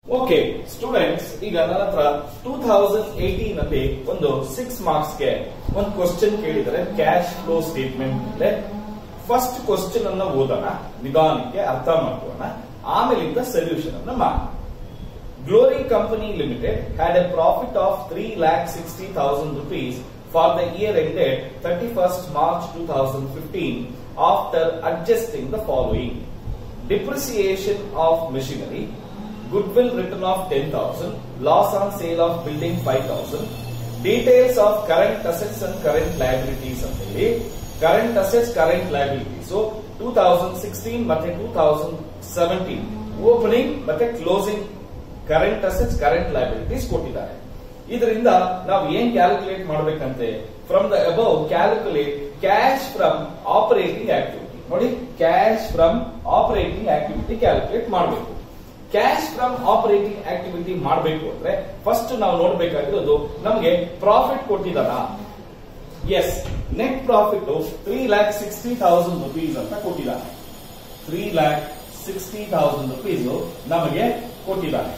Okay students ಈಗ ನನ್ನ ಹತ್ರ ಟೂ ಥೌಸಂಡ್ ಏಟೀನ್ ಅಲ್ಲಿ ಒಂದು ಸಿಕ್ಸ್ ಮಾರ್ಕ್ಸ್ ಗೆ ಒಂದು ಕ್ವಶನ್ ಕೇಳಿದರೆ ಕ್ಯಾಶ್ ಫ್ಲೋ ಸ್ಟೇಟ್ಮೆಂಟ್ ಮೇಲೆ ಫಸ್ಟ್ ಕ್ವಶನ್ ಅನ್ನ ಓದೋಣ ನಿಧಾನಕ್ಕೆ ಅರ್ಥ ಮಾಡ್ಕೋಣ ಆಮೇಲಿಂದ ಸೊಲ್ಯೂಷನ್ ಅನ್ನ ಮಾಡೋಣ Glory Company Limited had a profit of 3,60,000 rupees for the year ended 31st March 2015 after adjusting the following. Depreciation of machinery, goodwill written off 10,000, loss on sale of building 5,000, details of current assets and current liabilities ಅಂತ ಹೇಳಿ current assets, current liabilities. So 2016 ಮತ್ತೆ 2017 opening ಮತ್ತೆ closing current assets current liabilities ಕೊಟ್ಟಿದ್ದಾರೆ ಇದರಿಂದ ನಾವು ಏನ್ calculate ಮಾಡಬೇಕಂತೆ from the above calculate cash from operating activity ನೋಡಿ cash from operating activity calculate ಮಾಡಬೇಕು ಕ್ಯಾಶ್ ಫ್ರಮ್ ಆಪರೇಟಿಂಗ್ ಆಕ್ಟಿವಿಟಿ ಮಾಡಬೇಕು ಅಂದ್ರೆ ಫಸ್ಟ್ ನಾವು ನೋಡ್ಬೇಕಾಗಿರೋದು ನಮಗೆ ಪ್ರಾಫಿಟ್ ಕೊಟ್ಟಿದಾರ as net profit three lakh sixty thousand rupees ಅಂತ ಕೊಟ್ಟಿದ್ದಾರೆ three lakh sixty thousand rupees ನಮಗೆ ಕೊಟ್ಟಿದ್ದಾರೆ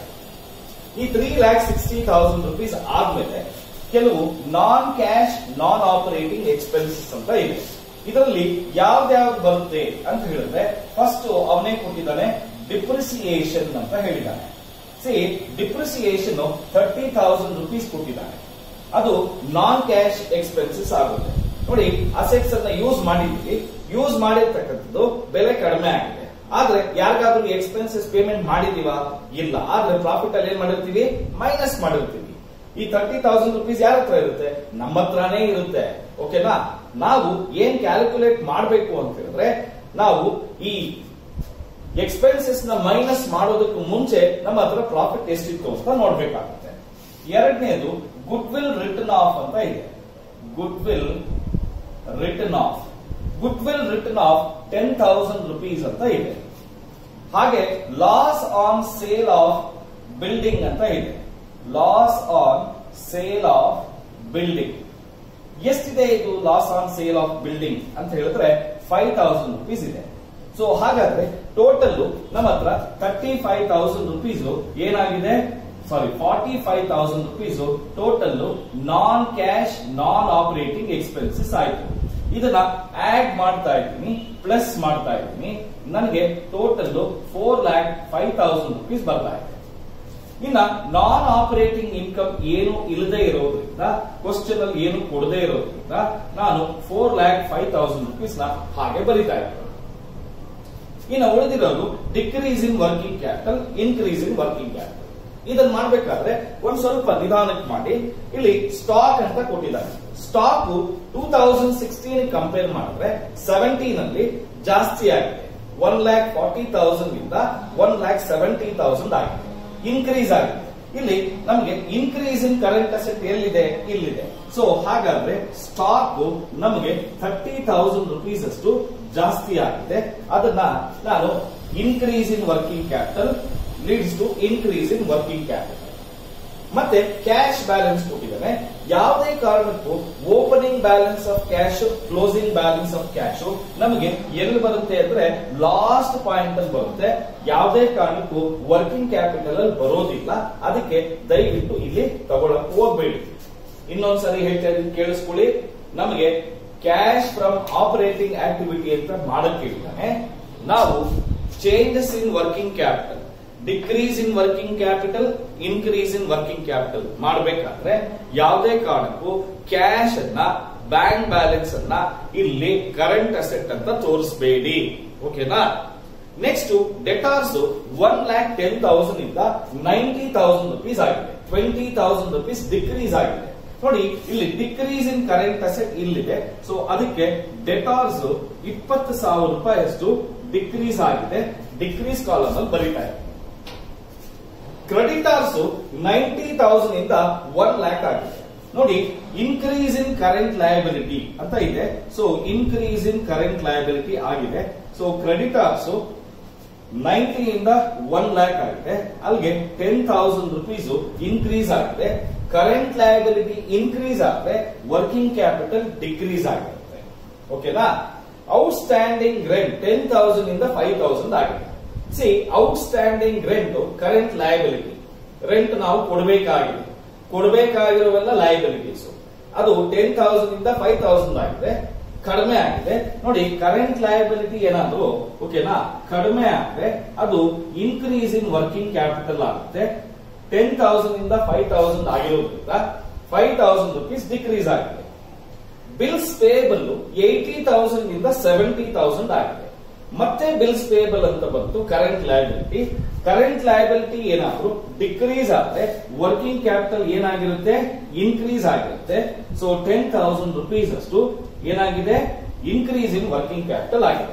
ಈ three lakh sixty thousand rupees ಆದ್ಮೇಲೆ ಕೆಲವು non cash non operating expenses ಅಂತ ಇದೆ ಇದರಲ್ಲಿ ಯಾವ್ದ್ಯಾವ್ದು ಬರುತ್ತೆ ಅಂತ ಹೇಳಿದ್ರೆ ಫಸ್ಟ್ ಅವನೇ ಕೊಟ್ಟಿದ್ದಾನೆ ಡಿಪ್ರಿಸಿಯೇಷನ್ ಅಂತ ಹೇಳಿದ್ದಾನೆ see depreciation thirty thousand rupees ಕೊಟ್ಟಿದ್ದಾನೆ ಅದು ನಾನ್ ಕ್ಯಾಶ್ ಎಕ್ಸ್ಪೆನ್ಸಸ್ ಆಗುತ್ತೆ ನೋಡಿ ಅಸೆಟ್ಸ್ ಅನ್ನ ಯೂಸ್ ಮಾಡಿದ್ವಿ ಯೂಸ್ ಮಾಡಿರ್ತಕ್ಕಂಥದ್ದು ಬೆಲೆ ಕಡಿಮೆ ಆಗಿದೆ ಆದ್ರೆ ಯಾರಿಗಾದ್ರೂ ಎಕ್ಸ್ಪೆನ್ಸಸ್ ಪೇಮೆಂಟ್ ಮಾಡಿದೀವಾ ಇಲ್ಲ ಆದ್ರೆ ಪ್ರಾಫಿಟ್ ಅಲ್ಲಿ ಏನ್ ಮಾಡಿರ್ತೀವಿ ಮೈನಸ್ ಮಾಡಿರ್ತೀವಿ ಈ ತರ್ಟಿ ತೌಸಂಡ್ ರುಪೀಸ್ ಯಾರ ಹತ್ರ ಇರುತ್ತೆ ನಮ್ಮ ಹತ್ರನೇ ಇರುತ್ತೆ ಓಕೆನಾ ನಾವು ಏನ್ ಕ್ಯಾಲ್ಕುಲೇಟ್ ಮಾಡಬೇಕು ಅಂತ ಹೇಳಿದ್ರೆ ನಾವು ಈ ಎಕ್ಸ್ಪೆನ್ಸಸ್ ನ ಮೈನಸ್ ಮಾಡೋದಕ್ಕೂ ಮುಂಚೆ ನಮ್ಮ ಹತ್ರ ಪ್ರಾಫಿಟ್ ಎಷ್ಟಿತ್ತು ಅಂತ ನೋಡ್ಬೇಕಾಗುತ್ತೆ ಎರಡನೇದು ಗುಡ್ ವಿಲ್ ರಿಟರ್ನ್ ಆಫ್ ಅಂತ ಇದೆ goodwill return of goodwill return of ten thousand rupees ಅಂತ ಇದೆ ಹಾಗೆ loss on sale of building ಅಂತ ಇದೆ loss on sale of building ಎಷ್ಟಿದೆ ಇದು loss on sale of building ಅಂತ ಹೇಳಿದ್ರೆ ಫೈವ್ ತೌಸಂಡ್ ರುಪೀಸ್ ಇದೆ ಸೊ ಹಾಗಾದ್ರೆ ಟೋಟಲ್ ನಮ್ಮ ಹತ್ರ ತರ್ಟಿ ಫೈವ್ ತೌಸಂಡ್ ರುಪೀಸ್ ಏನಾಗಿದೆ sorry forty five thousand rupees total non cash non operating expenses ಆಯ್ತು ಇದನ್ನ ಆಡ್ ಮಾಡ್ತಾ ಇದ್ದೀನಿ ಪ್ಲಸ್ ಮಾಡ್ತಾ ಇದ್ದೀನಿ ನನಗೆ total four lakh five thousand rupees ಬರ್ತಾ ಇದೆ ಇನ್ನ ನಾನ್ ಆಪರೇಟಿಂಗ್ ಇನ್ಕಮ್ ಏನು ಇಲ್ಲದೆ ಇರೋದ್ರಿಂದ ಕ್ವಶನ್ ಅಲ್ಲಿ ಏನು ಕೊಡದೇ ಇರೋದ್ರಿಂದ ನಾನು four lakh five thousand rupees ನ ಹಾಗೆ ಬರಿತಾ ಇದ್ದೀನಿ ಇನ್ನು ಉಳಿದಿರೋದು decrease in working capital increase in working capital ಇದನ್ನ ಮಾಡ್ಬೇಕಾದ್ರೆ ಒಂದ್ ಸ್ವಲ್ಪ ನಿಧಾನಕ್ಕೆ ಮಾಡಿ ಇಲ್ಲಿ ಸ್ಟಾಕ್ ಅಂತ ಕೊಟ್ಟಿದ್ದಾರೆ stock two thousand sixteen compare ಮಾಡಿದ್ರೆ ಸೆವೆಂಟೀನ್ ಅಲ್ಲಿ ಜಾಸ್ತಿ ಆಗಿದೆ ಒನ್ ಲ್ಯಾಕ್ ಫಾರ್ಟಿ ತೌಸಂಡ್ ಇಂದ ಒನ್ ಲ್ಯಾಕ್ ಸೆವೆಂಟಿ ತೌಸಂಡ್ ಆಗಿದೆ ಇನ್ಕ್ರೀಸ್ ಆಗಿದೆ ಇಲ್ಲಿ ನಮಗೆ ಇನ್ಕ್ರೀಸ್ ಇನ್ ಕರೆಂಟ್ ಅಸೆಟ್ ಎಲ್ಲಿದೆ ಇಲ್ಲಿದೆ ಸೊ ಹಾಗಾದ್ರೆ ಸ್ಟಾಕ್ ನಮಗೆ ಥರ್ಟಿ ತೌಸಂಡ್ ರುಪೀಸ್ ಅಷ್ಟು ಜಾಸ್ತಿ ಆಗಿದೆ ಅದನ್ನ ನಾನು increase in working capital leads to increase in working capital ಮತ್ತೆ ಕ್ಯಾಶ್ ಬ್ಯಾಲೆನ್ಸ್ ಕೊಟ್ಟಿದ್ದಾನೆ ಯಾವುದೇ ಕಾರಣಕ್ಕೂ opening balance of cash closing balance of cash ನಮಗೆ ಎಲ್ಲಿ ಬರುತ್ತೆ ಅಂದ್ರೆ ಲಾಸ್ಟ್ ಪಾಯಿಂಟ್ ಅಲ್ಲಿ ಬರುತ್ತೆ ಯಾವುದೇ ಕಾರಣಕ್ಕೂ ವರ್ಕಿಂಗ್ ಕ್ಯಾಪಿಟಲ್ ಅಲ್ಲಿ ಬರೋದಿಲ್ಲ ಅದಕ್ಕೆ ದಯವಿಟ್ಟು ಇಲ್ಲಿ ತಗೊಳಕ್ ಹೋಗ್ಬೇಡಿ ಇನ್ನೊಂದ್ಸರಿ ಹೇಳ್ತಾ ಇದ್ದೀನಿ ಕೇಳಿಸ್ಕೊಳ್ಳಿ ನಮಗೆ ಕ್ಯಾಶ್ ಫ್ರಮ್ ಆಪರೇಟಿಂಗ್ ಆಕ್ಟಿವಿಟಿ ಅಂತ ಮಾಡಕ್ ಹೇಳಿದ್ದಾನೆ ನಾವು changes in working capital decrease in working capital increase in working capital ಮಾಡಬೇಕಾದ್ರೆ ಯಾವುದೇ ಕಾರಣಕ್ಕೂ ಕ್ಯಾಶ್ ಅನ್ನ ಬ್ಯಾಂಕ್ ಬ್ಯಾಲೆನ್ಸ್ ಅನ್ನ ಇಲ್ಲಿ ಕರೆಂಟ್ ಅಸೆಟ್ ಅಂತ ತೋರಿಸಬೇಡಿ ಓಕೆನಾ next debtors one lakh ten thousand ಇಂದ ನೈಂಟಿ ತೌಸಂಡ್ ರುಪೀಸ್ ಆಗಿದೆ ಟ್ವೆಂಟಿ ತೌಸಂಡ್ ರುಪೀಸ್ ಡಿಕ್ರೀಸ್ ಆಗಿದೆ ನೋಡಿ ಇಲ್ಲಿ ಡಿಕ್ರೀಸ್ ಇನ್ ಕರೆಂಟ್ ಅಸೆಟ್ ಇಲ್ಲಿದೆ ಸೊ ಅದಕ್ಕೆ ಡೆಟಾರ್ಸ್ ಇಪ್ಪತ್ತು ಸಾವಿರ ರೂಪಾಯಿಯಷ್ಟು ಡಿಕ್ರೀಸ್ ಆಗಿದೆ ಡಿಕ್ರೀಸ್ ಕಾಲಮ್ ಅಲ್ಲಿ ಬರೀತಾ ಇದೆ ಕ್ರೆಡಿಟಾರ್ಸ್ ನೈಂಟಿ ತೌಸಂಡ್ ಇಂದ ಒನ್ ಲ್ಯಾಕ್ ಆಗಿದೆ ನೋಡಿ ಇನ್ಕ್ರೀಸ್ ಇನ್ ಕರೆಂಟ್ ಲಯಬಿಲಿಟಿ ಅಂತ ಇದೆ so increase in current liability ಆಗಿದೆ ಸೊ ಕ್ರೆಡಿಟಾರ್ಸ್ ನೈಂಟಿ ಇಂದ ಒನ್ ಲ್ಯಾಕ್ ಆಗಿದೆ ಅಲ್ಲಿಗೆ ಟೆನ್ ತೌಸಂಡ್ ರುಪೀಸ್ ಇನ್ಕ್ರೀಸ್ ಆಗಿದೆ ಕರೆಂಟ್ ಲಯಬಿಲಿಟಿ ಇನ್ಕ್ರೀಸ್ ಆದ್ರೆ ವರ್ಕಿಂಗ್ ಕ್ಯಾಪಿಟಲ್ ಡಿಕ್ರೀಸ್ ಆಗಿರುತ್ತೆ ಓಕೆನಾ ಔಟ್ಸ್ಟ್ಯಾಂಡಿಂಗ್ ರೆಂಟ್ ಟೆನ್ ತೌಸಂಡ್ ಇಂದ ಫೈವ್ ತೌಸಂಡ್ ಆಗಿದೆ see outstanding rent current liability rent ನಾವು ಕೊಡಬೇಕಾಗಿದೆ ಕೊಡಬೇಕಾಗಿರುವೆಲ್ಲ ಲಯಬಿಲಿಟೀಸ್ ಅದು ಟೆನ್ ತೌಸಂಡ್ ಇಂದ ಫೈವ್ ತೌಸಂಡ್ ಆಗಿದೆ ಕಡಿಮೆ ಆಗಿದೆ ನೋಡಿ ಕರೆಂಟ್ ಲಯಬಿಲಿಟಿ ಏನಾದ್ರು ಓಕೆನಾ ಕಡಿಮೆ ಆದ್ರೆ ಅದು ಇನ್ಕ್ರೀಸ್ ಇನ್ ವರ್ಕಿಂಗ್ ಕ್ಯಾಪಿಟಲ್ ಆಗುತ್ತೆ ಟೆನ್ ತೌಸಂಡ್ ಇಂದ ಫೈವ್ ತೌಸಂಡ್ ಆಗಿರೋದ್ರಿಂದ ಫೈವ್ ತೌಸಂಡ್ ರುಪೀಸ್ ಡಿಕ್ರೀಸ್ ಆಗಿದೆ ಬಿಲ್ಸ್ ಪೇಬಲ್ ಏಯ್ಟಿ ತೌಸಂಡ್ ಇಂದ ಸೆವೆಂಟಿ ತೌಸಂಡ್ ಆಗಿದೆ ಮತ್ತೆ ಬಿಲ್ಸ್ ಪೇಬಲ್ ಅಂತ ಬಂತು ಕರೆಂಟ್ ಲಯಬಿಲಿಟಿ ಕರೆಂಟ್ ಲಯಬಿಲಿಟಿ ಏನಾದ್ರು ಡಿಕ್ರೀಸ್ ಆದ್ರೆ ವರ್ಕಿಂಗ್ ಕ್ಯಾಪಿಟಲ್ ಏನಾಗಿರುತ್ತೆ ಇನ್ಕ್ರೀಸ್ ಆಗಿರುತ್ತೆ ಸೊ ಟೆನ್ ತೌಸಂಡ್ ರುಪೀಸ್ ಅಷ್ಟು ಏನಾಗಿದೆ ಇನ್ಕ್ರೀಸ್ ಇನ್ ವರ್ಕಿಂಗ್ ಕ್ಯಾಪಿಟಲ್ ಆಗಿದೆ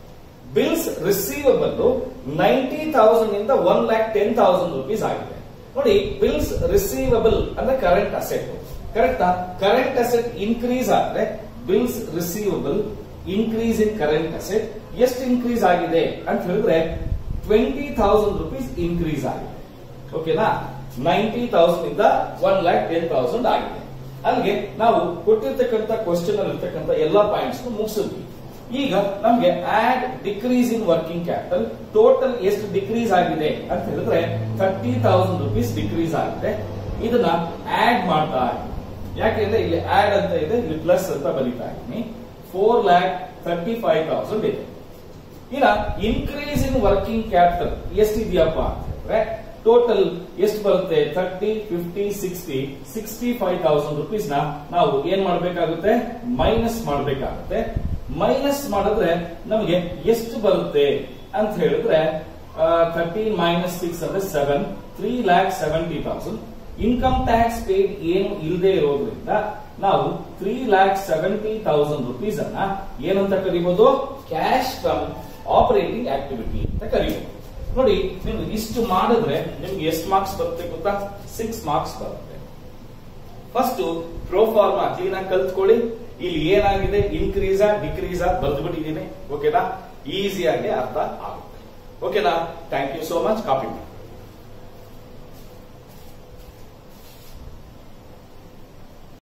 ಬಿಲ್ಸ್ ರಿಸೀವಬಲ್ ನೈಂಟಿ ತೌಸಂಡ್ ಇಂದ one lakh ten thousand rupees ಆಗಿದೆ ನೋಡಿ ಬಿಲ್ಸ್ ರಿಸೀವಬಲ್ ಅಂದ್ರೆ ಕರೆಂಟ್ ಅಸೆಟ್ ಕರೆಕ್ಟಾ ಕರೆಂಟ್ ಅಸೆಟ್ ಇನ್ಕ್ರೀಸ್ ಆದ್ರೆ bills receivable increase in current asset ಎಷ್ಟು ಇನ್ಕ್ರೀಸ್ ಆಗಿದೆ ಅಂತ ಹೇಳಿದ್ರೆ ಟ್ವೆಂಟಿ ತೌಸಂಡ್ ರುಪೀಸ್ ಇನ್ಕ್ರೀಸ್ ಆಗಿದೆ ಓಕೆನಾ ನೈಂಟಿ ತೌಸಂಡ್ ಇಂದ ಒನ್ ಲ್ಯಾಕ್ ಟೆನ್ ತೌಸಂಡ್ ಆಗಿದೆ ಅಲ್ಲಿಗೆ ನಾವು ಕೊಟ್ಟಿರ್ತಕ್ಕಂಥ ಕ್ವಶನ್ ಅಲ್ಲಿ ಇರ್ತಕ್ಕಂಥ ಎಲ್ಲಾ ಪಾಯಿಂಟ್ಸ್ ಮುಗಿಸಿದ್ವಿ ಈಗ ನಮ್ಗೆ add decrease in working capital total ಎಷ್ಟು ಡಿಕ್ರೀಸ್ ಆಗಿದೆ ಅಂತ ಹೇಳಿದ್ರೆ ಥರ್ಟಿ ತೌಸಂಡ್ ರುಪೀಸ್ ಡಿಕ್ರೀಸ್ ಆಗಿದೆ ಇದನ್ನ ಆಡ್ ಮಾಡ್ತಾ ಇದ್ದೀನಿ ಯಾಕೆಂದ್ರೆ ಇಲ್ಲಿ ಆಡ್ ಅಂತ ಇದೆ ಇಲ್ಲಿ ಪ್ಲಸ್ ಅಂತ ಬರೀತಾ ಇದ್ದೀನಿ four lakh thirty five thousand ಇದೆ ಇನ್ನ ಇನ್ಕ್ರೀಸ್ ಇನ್ ವರ್ಕಿಂಗ್ ಕ್ಯಾಪಿಟಲ್ ಎಷ್ಟಿದೆಯಪ್ಪ ಅಂತ ಹೇಳಿದ್ರೆ ಟೋಟಲ್ ಎಷ್ಟು ಬರುತ್ತೆ thirty fifty sixty sixty five thousand rupees ನ ನಾವು ಏನ್ ಮಾಡ್ಬೇಕಾಗುತ್ತೆ ಮೈನಸ್ ಮಾಡ್ಬೇಕಾಗುತ್ತೆ ಮೈನಸ್ ಮಾಡಿದ್ರೆ ನಮಗೆ ಎಷ್ಟು ಬರುತ್ತೆ ಅಂತ ಹೇಳಿದ್ರೆ ಥರ್ಟೀನ್ ಮೈನಸ್ ಸಿಕ್ಸ್ ಅಂದ್ರೆ seven three lakh seventy thousand income tax paid ಏನು ಇಲ್ಲದೆ ಇರೋದ್ರಿಂದ ನಾವು three lakh seventy thousand rupees ಅನ್ನ ಏನಂತ ಕರಿಬಹುದು ಕ್ಯಾಶ್ ಫ್ರಮ್ ಆಪರೇಟಿಂಗ್ ಆಕ್ಟಿವಿಟಿ ಅಂತ ಕರಿಬಹುದು ನೋಡಿ ನೀವು ಇಷ್ಟು ಮಾಡಿದ್ರೆ ನಿಮ್ಗೆ ಎಷ್ಟು ಮಾರ್ಕ್ಸ್ ಬರುತ್ತೆ ಗೊತ್ತಾ ಸಿಕ್ಸ್ ಮಾರ್ಕ್ಸ್ ಬರುತ್ತೆ ಫಸ್ಟ್ ಪ್ರೋಫಾರ್ಮಾ ಕ್ಲೀನ್ ಆಗಿ ಕಲ್ತ್ಕೊಳ್ಳಿ ಇಲ್ಲಿ ಏನಾಗಿದೆ ಇನ್ಕ್ರೀಸಾ ಡಿಕ್ರೀಸಾ ಬರೆದು ಬಿಟ್ಟಿದ್ದೀನಿ ಓಕೆನಾ ಈಸಿಯಾಗಿ ಅರ್ಥ ಆಗುತ್ತೆ ಓಕೆನಾ thank you so much copy ಮಾಡಿ